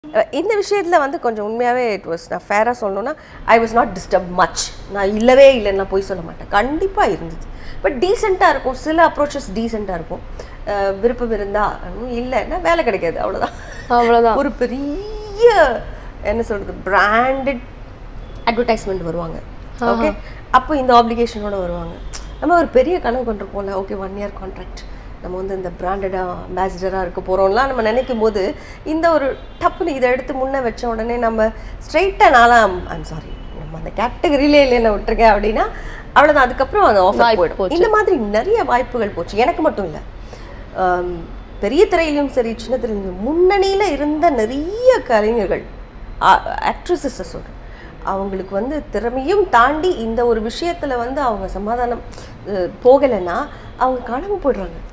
அஹ் இந்த விஷயத்தில் வந்து கொஞ்சம் உண்மையாகவே இட் வாஸ் நான் ஃபேராக சொல்லணும்னா I was not disturb much நான் இல்லவே இல்லைன்னு நான் போய் சொல்ல மாட்டேன் கண்டிப்பாக இருந்தது பட் டீசெண்டாக இருக்கும் சில அப்ரோச்சஸ் டீசெண்டாக இருக்கும் அஹ் விருப்பம் இருந்தா ம், இல்லைன்னா வேலை கிடைக்காது அவ்வளோதான் அவ்வளவுதான் ஒரு பெரிய என்ன சொல்கிறது பிராண்டட் அட்வர்டைஸ்மெண்ட் வருவாங்க ஓகே அப்போ இந்த ஆப்ளிகேஷனோட வருவாங்க நம்ம ஒரு பெரிய கனவு கொண்டிருப்போம்ல ஓகே ஒன் இயர் கான்ட்ராக்ட் நம்ம வந்து இந்த பிராண்டடாக அம்பாசிடராக இருக்க போகிறோம்லாம் நம்ம நினைக்கும் போது இந்த ஒரு டப்புன்னு இதை எடுத்து முன்னே வச்ச உடனே நம்ம ஸ்ட்ரைட்டாக நாளாம் ஐம் சாரி நம்ம அந்த கேட்டகரியிலே இல்லை நான் விட்டுருக்கேன் அப்படின்னா அவ்வளோதான் அதுக்கப்புறம் அந்த ஆஃபர் வாய்ப்பு போயிடும் போச்சு. இந்த மாதிரி நிறைய வாய்ப்புகள் போச்சு எனக்கு மட்டும் இல்லை ஆம், பெரிய திரையிலும் சரி சின்ன திரையிலும் முன்னணியில் இருந்த நிறைய கலைஞர்கள் ஆக்ட்ரஸஸை சொல்கிறேன் அவங்களுக்கு வந்து திறமையும் தாண்டி இந்த ஒரு விஷயத்தில் வந்து அவங்க சமாதானம் அஹ், போகலைன்னா அவங்க காணாமல் போயிடுறாங்க